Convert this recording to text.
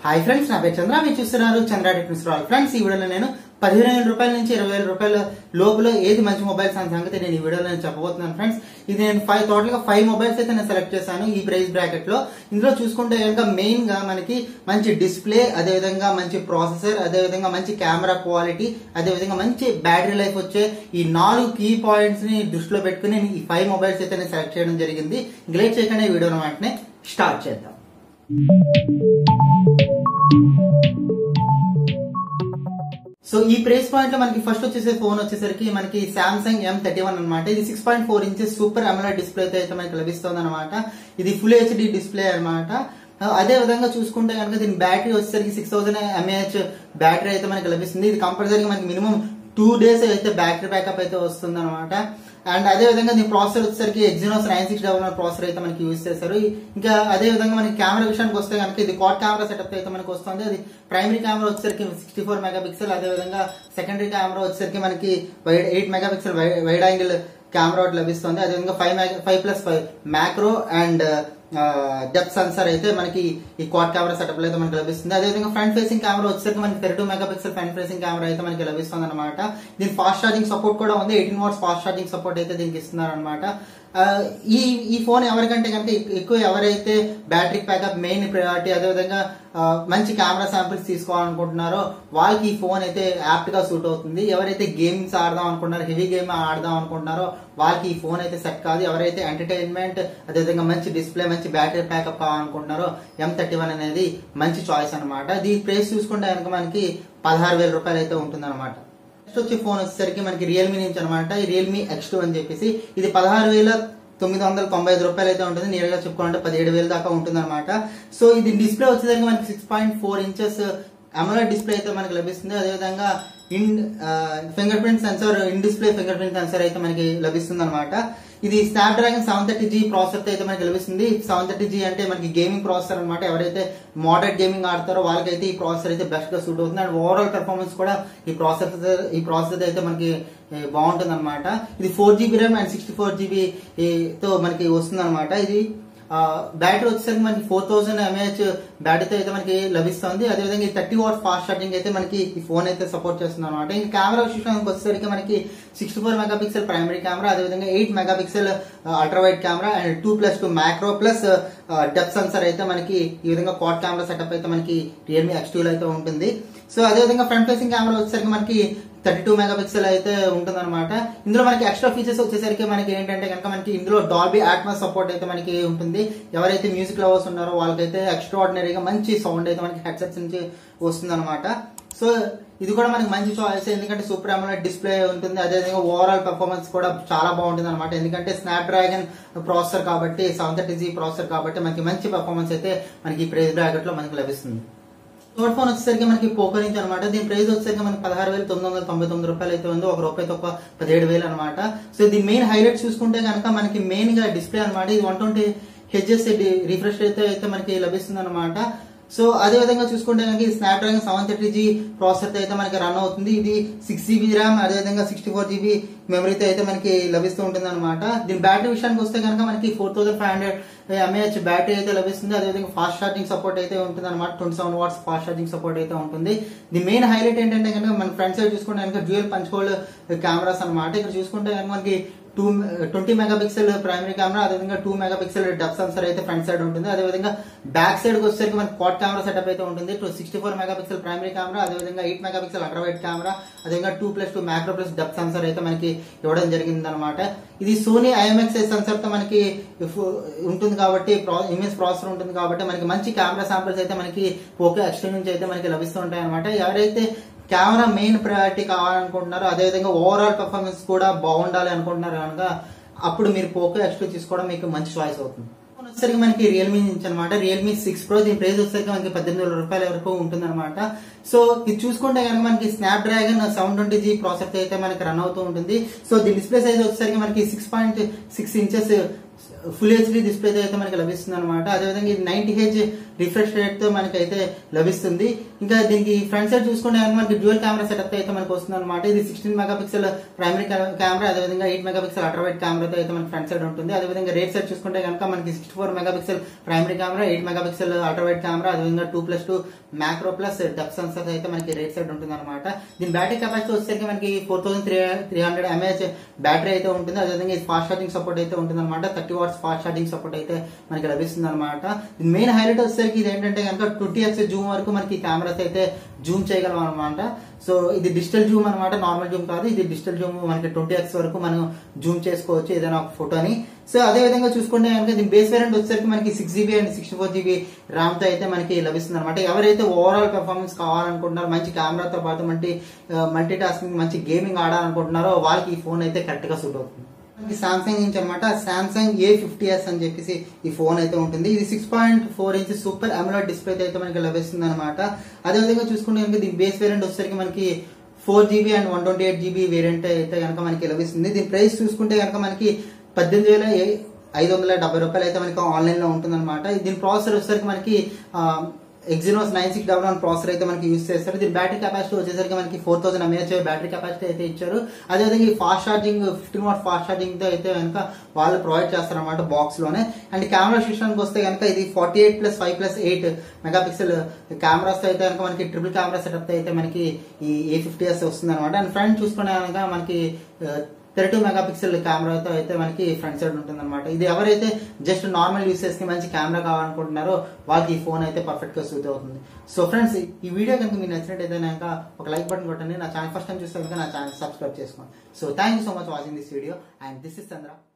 hi friends నా పేరు చంద్ర మీరు చూస్తున్నారు చంద్ర టెక్నిక్స్ రాల్ ఫ్రెండ్స్ ఈ వీడియోలో నేను పదిహేను వేల రూపాయల నుంచి ఇరవై వేల రూపాయల లోపల ఏది మంచి మొబైల్స్ అనే సంగతి నేను ఈ వీడియోలో నేను చెప్పబోతున్నాను ఫ్రెండ్స్ ఇది నేను ఫైవ్ టోటల్ గా ఫైవ్ మొబైల్స్ అయితే నేను సెలెక్ట్ చేశాను ఈ ప్రైస్ బ్రాకెట్ లో ఇందులో చూసుకుంటే కనుక మెయిన్ గా మనకి మంచి డిస్ప్లే అదే విధంగా మంచి ప్రాసెసర్ అదే విధంగా మంచి కెమెరా క్వాలిటీ అదే విధంగా మంచి బ్యాటరీ లైఫ్ వచ్చే ఈ నాలుగు కీ పాయింట్స్ ని దృష్టిలో పెట్టుకుని నేను ఈ ఫైవ్ మొబైల్స్ అయితే నేను సెలెక్ట్ చేయడం జరిగింది గ్లేట్ చేయకుండా ఈ వీడియోని వెంటనే స్టార్ట్ చేద్దాం సో ఈ ప్రైస్ పాయింట్ లో మనకి ఫస్ట్ వచ్చేసే ఫోన్ వచ్చేసరికి మనకి సామ్సంగ్ ఎం థర్టీ వన్ అనమాట ఇది six point four inches super AMOLED display అయితే మనకి లభిస్తుంది అనమాట ఇది ఫుల్ హెచ్డి డిస్ప్లే అనమాట అదే విధంగా చూసుకుంటే కనుక దీని బ్యాటరీ వచ్చేసరికి సిక్స్ థౌసండ్ ఎంఏహెచ్ బ్యాటరీ అయితే మనకి లభిస్తుంది ఇది కంపల్సరీగా మనకి మినిమం టూ డేస్ అయితే బ్యాటరీ బ్యాకప్ అయితే వస్తుంది అనమాట అండ్ అదే విధంగా దీని ప్రాసెసర్ వచ్చేసరికి Exynos nine six double one processor అయితే మనకి యూజ్ చేస్తారు ఇంకా అదే విధంగా మనకి కెమెరా విషయానికి వస్తే కనుక ఇది క్వాడ్ కెమెరా సెటప్ అయితే మనకి వస్తుంది అది ప్రైమరీ కెమెరా వచ్చేసరికి సిక్స్టీ ఫోర్ మెగా పిక్సెల్ అదే విధంగా సెకండరీ కెమెరా వచ్చేసరికి మనకి wide eight mega pixel wide angle camera ఒకటి లభిస్తుంది అదేవిధంగా five mega five plus five macro and depth sensor అయితే మనకి ఈ క్వాడ్ కెమెరా సెటప్ లో అయితే మనకి లభిస్తుంది అదేవిధంగా ఫ్రంట్ ఫేసింగ్ కెమెరా వచ్చేసరికి మనకి thirty two mega pixel front facing camera అయితే మనకి లభిస్తుంది అనమాట దీని ఫాస్ట్ ఛార్జింగ్ సపోర్ట్ కూడా ఉంది eighteen watts fast charging support అయితే దీనికి ఇస్తున్నారు అనమాట ఈ ఈ ఫోన్ ఎవరికంటే కనుక ఎక్కువ ఎవరైతే బ్యాటరీ బ్యాకప్ మెయిన్ ప్రయారిటీ అదేవిధంగా మంచి కెమెరా శాంపిల్స్ తీసుకోవాలనుకుంటున్నారో వాళ్ళకి ఈ ఫోన్ అయితే యాప్ట్ గా సూట్ అవుతుంది ఎవరైతే గేమ్స్ ఆడదాం అనుకుంటున్నారో హెవీ గేమ్ ఆడదాం అనుకుంటున్నారో వాళ్ళకి ఈ ఫోన్ అయితే సెట్ కాదు ఎవరైతే ఎంటర్టైన్మెంట్ అదేవిధంగా మంచి డిస్ప్లే మంచి బ్యాటరీ బ్యాకప్ కావాలనుకుంటున్నారో ఎం థర్టీ వన్ అనేది మంచి చాయిస్ అనమాట దీని ప్రైస్ చూసుకుంటే కనుక మనకి పదహారు వేల రూపాయలు అయితే ఉంటుంది అనమాట నెక్స్ట్ వచ్చే ఫోన్ వచ్చేసరికి మనకి రియల్మీ నుంచి అనమాట ఈ రియల్మీ ఎక్స్ టూ అని చెప్పేసి ఇది పదహారు వేల తొమ్మిది వందల తొంభై ఐదు రూపాయలు అయితే ఉంటుంది నేరుగా చెప్పుకోవాలంటే పదిహేడు వేల దాకా ఉంటుంది అనమాట సో ఇది డిస్ప్లే వచ్చేసరికి మనకి six point four inches AMOLED display అయితే మనకి లభిస్తుంది అదేవిధంగా in finger print sensor in display finger print sensor అయితే మనకి లభిస్తుంది అనమాట ఇది Snapdragon seven thirty G processor అయితే మనకి లభిస్తుంది సెవెన్ థర్టీ జీ అంటే మనకి గేమింగ్ ప్రాసెసర్ అనమాట ఎవరైతే మోడర్న్ గేమింగ్ ఆడతారో వాళ్ళకైతే ఈ ప్రాసెసర్ అయితే బెస్ట్ గా సూట్ అవుతుంది అండ్ ఓవరాల్ పెర్ఫార్మెన్స్ కూడా ఈ ప్రాసెసర్ ఈ ప్రాసెసర్ అయితే మనకి బాగుంటుంది అనమాట ఇది four GB RAM and sixty four GB తో మనకి వస్తుంది అనమాట ఇది బ్యాటరీ వచ్చేసరికి మనకి ఫోర్ థౌసండ్ ఎంఏహెచ్ బ్యాటరీతో అయితే మనకి లభిస్తుంది అదేవిధంగా ఈ థర్టీ వాట్ ఫాస్ట్ ఛార్జింగ్ అయితే మనకి ఈ ఫోన్ అయితే సపోర్ట్ చేస్తుంది అనమాట ఈ కెమెరా విషయానికి వచ్చేసరికి మనకి sixty four mega pixel primary camera అదేవిధంగా eight mega pixel ultra wide camera and two plus two macro plus depth sensor అయితే మనకి ఈ విధంగా క్వాడ్ కెమెరా సెటప్ అయితే మనకి రియల్మీ ఎక్స్ టూ అయితే ఉంటుంది సో అదేవిధంగా ఫ్రంట్ ఫేసింగ్ కెమెరా వచ్చేసరికి మనకి థర్టీ టూ మెగా పిక్సెల్ అయితే ఉంటుంది అనమాట ఇందులో మనకి ఎక్స్ట్రా ఫీచర్స్ వచ్చేసరికి మనకి ఏంటంటే కనుక మనకి ఇందులో డాల్బీ ఆట్మాస్ సపోర్ట్ అయితే మనకి ఉంటుంది ఎవరైతే మ్యూజిక్ లవర్స్ ఉన్నారో వాళ్ళకైతే ఎక్స్ట్రా ఆర్డినరీగా మంచి సౌండ్ అయితే మనకి హెడ్సెట్స్ నుంచి వస్తుంది అనమాట సో ఇది కూడా మనకి మంచి చాయిస్ ఎందుకంటే సూపర్ అమోలెడ్ డిస్ప్లే ఉంటుంది అదేవిధంగా ఓవరాల్ పెర్ఫార్మెన్స్ కూడా చాలా బాగుంటుంది అనమాట ఎందుకంటే స్నాప్ డ్రాగన్ ప్రాసెసర్ కాబట్టి సెవెన్ థర్టీ జీ ప్రాసెసర్ కాబట్టి మనకి మంచి పెర్ఫార్మెన్స్ అయితే మనకి ప్రైస్ బ్రాకెట్ లో మనకి లభిస్తుంది స్మార్ట్ ఫోన్ వచ్చేసరికి మనకి పోకో నుంచి అనమాట దీని ప్రైస్ వచ్చేసరికి మనకి పదహారు వేల తొమ్మిది వందల తొంభై తొమ్మిది రూపాయలు అయితే ఉంది ఒక రూపాయి తక్కువ పదిహేడు వేలు అనమాట సో దీని మెయిన్ హైలైట్ చూసుకుంటే కనుక మనకి మెయిన్ గా డిస్ప్లే అనమాట ఇది వన్ ట్వంటీ హెచ్ఎస్ రిఫ్రెష్ అయితే అయితే మనకి లభిస్తుంది అనమాట సో అదే విధంగా చూసుకుంటే కనుక Snapdragon seven thirty G processor అయితే మనకి రన్ అవుతుంది ఇది సిక్స్ జీబీ ర్యామ్ అదేవిధంగా సిక్స్టీ ఫోర్ జీబీ మెమరీతో అయితే మనకి లభిస్తూ ఉంటుంది అనమాట దీని బ్యాటరీ విషయానికి వస్తే కనుక మనకి four thousand five hundred mAh battery అయితే లభిస్తుంది అదేవిధంగా ఫాస్ట్ ఛార్జింగ్ సపోర్ట్ అయితే ఉంటుంది అనమాట twenty seven watts fast charging support అయితే ఉంటుంది ది మెయిన్ హైలైట్ ఏంటంటే కనుక మన ఫ్రంట్ సైడ్ చూసుకుంటే కనుక డ్యూయల్ పంచ్ హోల్ కెమెరాస్ అనమాట ఇక్కడ చూసుకుంటే కనుక మనకి two twenty mega pixel primary camera అదేవిధంగా two mega pixel depth sensor అయితే ఫ్రంట్ సైడ్ ఉంటుంది అదేవిధంగా బ్యాక్ సైడ్ వచ్చేసరికి మనకి క్వాడ్ కెమెరా సెటప్ అయితే ఉంటుంది two sixty four mega pixel primary camera అదేవిధంగా eight mega pixel ultra wide camera అదేవిధంగా two plus two macro plus depth sensor అయితే మనకి ఇవ్వడం జరిగింది అనమాట ఇది సోనీ ఐఎంఎక్స్ సెన్సర్ తో మనకి ఉంటుంది కాబట్టి ఇమేజ్ ప్రాసెసర్ ఉంటుంది కాబట్టి మనకి మంచి కెమెరా శాంపిల్స్ అయితే మనకి పోకో ఎక్స్ట్రీ నుంచి అయితే మనకి లభిస్తూ ఉంటాయి అనమాట ఎవరైతే కెమెరా మెయిన్ ప్రయారిటీ కావాలనుకుంటున్నారో అదేవిధంగా ఓవరాల్ పర్ఫార్మెన్స్ కూడా బాగుండాలి అనుకుంటున్నారు కనుక అప్పుడు మీరు పోకో ఎక్స్ట్రా తీసుకోవడం మీకు మంచి చాయిస్ అవుతుంది వచ్చేసరికి మనకి రియల్మీ నుంచి అనమాట రియల్మీ సిక్స్ ప్రో దీని ప్రైస్ వచ్చేసరికి మనకి పద్దెనిమిది వేల రూపాయల వరకు ఉంటుంది అనమాట సో ఇది చూసుకుంటే కనుక మనకి Snapdragon seven twenty G processor అయితే మనకి రన్ అవుతూ ఉంటుంది సో దీని డిస్ప్లే సైజ్ వచ్చేసరికి మనకి six point six inches full HD display అయితే మనకి లభిస్తుంది అనమాట అదేవిధంగా ఇది నైన్టీ హెచ్ రిఫ్రెష్ రేట్ తో మనకి అయితే లభిస్తుంది ఇంకా దీనికి ఫ్రంట్ సైడ్ చూసుకుంటే కనుక మనకి డ్యూయల్ కెమెరా సెటప్ అయితే మనకి వస్తుంది అనమాట ఇది sixteen mega pixel primary camera అదేవిధంగా ఎయిట్ మెగా పిక్సెల్ అల్ట్రావైట్ కెమెరాతో అయితే మనకి ఫ్రంట్ సైడ్ ఉంటుంది అదేవిధంగా రేట్ సైడ్ చూసుకుంటే కనుక మనకి sixty four mega pixel primary camera eight mega pixel ultra wide camera అదేవిధంగా two plus two macro plus depth sensor అయితే మనకి రేట్ సైడ్ ఉంటుంది అనమాట దీని బ్యాటరీ కెపాసిటీ వచ్చేసరికి మనకి four thousand three three hundred mAh battery అయితే ఉంటుంది అదేవిధంగా ఇది ఫాస్ట్ ఛార్జింగ్ సపోర్ట్ అయితే ఉంటుంది అనమాట thirty watts fast charging support అయితే మనకి లభిస్తుంది అనమాట దీని మెయిన్ హైలైట్ వచ్చేసరికి ఇది ఏంటంటే కనుక ట్వంటీ ఎక్స్ జూమ్ వరకు మనకి కెమెరాస్ అయితే జూమ్ చేయగలం అనమాట సో ఇది డిజిటల్ జూమ్ అనమాట నార్మల్ జూమ్ కాదు ఇది డిజిటల్ జూమ్ మనకి ట్వంటీ ఎక్స్ వరకు మనం జూమ్ చేసుకోవచ్చు ఏదైనా ఒక ఫోటోని సో అదే విధంగా చూసుకుంటే కనుక దీని బేస్ వేరియంట్ వచ్చేసరికి మనకి six GB and sixty four GB RAM తో అయితే మనకి లభిస్తుంది అనమాట ఎవరైతే ఓవరాల్ పెర్ఫార్మెన్స్ కావాలనుకుంటున్నారో మంచి కెమెరాతో పాటు మంచి మల్టీ టాస్కింగ్ మంచి గేమింగ్ ఆడాలనుకుంటున్నారో వాళ్ళకి ఈ ఫోన్ అయితే కరెక్ట్ గా సూట్ అవుతుంది మనకి సామ్సంగ్ నుంచి అనమాట సామ్సంగ్ ఏ ఫిఫ్టీ ఎస్ అని చెప్పేసి ఈ ఫోన్ అయితే ఉంటుంది ఇది six point four inch super AMOLED display అయితే మనకి లభిస్తుంది అనమాట అదేవిధంగా చూసుకుంటే కనుక దీని బేస్ వేరియంట్ వచ్చేసరికి మనకి four GB and one twenty eight GB variant అయితే కనుక మనకి లభిస్తుంది దీని ప్రైస్ చూసుకుంటే కనుక మనకి పద్దెనిమిది వేల ఏ- ఐదు వందల డెబ్బై రూపాయలు అయితే మనకి ఆన్లైన్ లో ఉంటుంది అనమాట దీని ప్రాసెసర్ వచ్చేసరికి మనకి Exynos nine six double one processor అయితే మనకి యూస్ చేస్తారు దీని బ్యాటరీ కెపాసిటీ వచ్చేసరికి మనకి four thousand mAh battery capacity అయితే ఇచ్చారు అదేవిధంగా ఈ fast charging fifteen watt fast charging తో అయితే కనుక వాళ్ళు ప్రొవైడ్ చేస్తారు అనమాట బాక్స్ లోనే అండ్ కెమెరా సిస్టమ్కి వస్తే కనుక ఇది forty eight plus five plus eight mega megapixel cameras తో అయితే కనుక మనకి ట్రిపుల్ కెమెరా సెటప్ తో అయితే మనకి ఈ ఏ ఫిఫ్టీ ఎస్ వస్తుంది అనమాట అండ్ ఫ్రంట్ చూసుకునే కనుక మనకి థర్టీ టూ మెగా పిక్సెల్ కెమెరాతో అయితే మనకి ఫ్రంట్ సైడ్ ఉంటుంది అనమాట ఇది ఎవరైతే జస్ట్ నార్మల్ యూసెస్ కి మంచి కెమెరా కావాలనుకుంటున్నారో వాళ్ళకి ఈ ఫోన్ అయితే పర్ఫెక్ట్ గా సూట్ అవుతుంది సో ఫ్రెండ్స్ ఈ వీడియో కనుక మీకు నచ్చినట్టయితే కనుక ఒక లైక్ బటన్ కొట్టండి నా ఛానల్ ఫస్ట్ టైం చూస్తే కనుక నా ఛానల్ సబ్స్క్రైబ్ చేసుకోండి so thank you so much watching this video and this is Chandra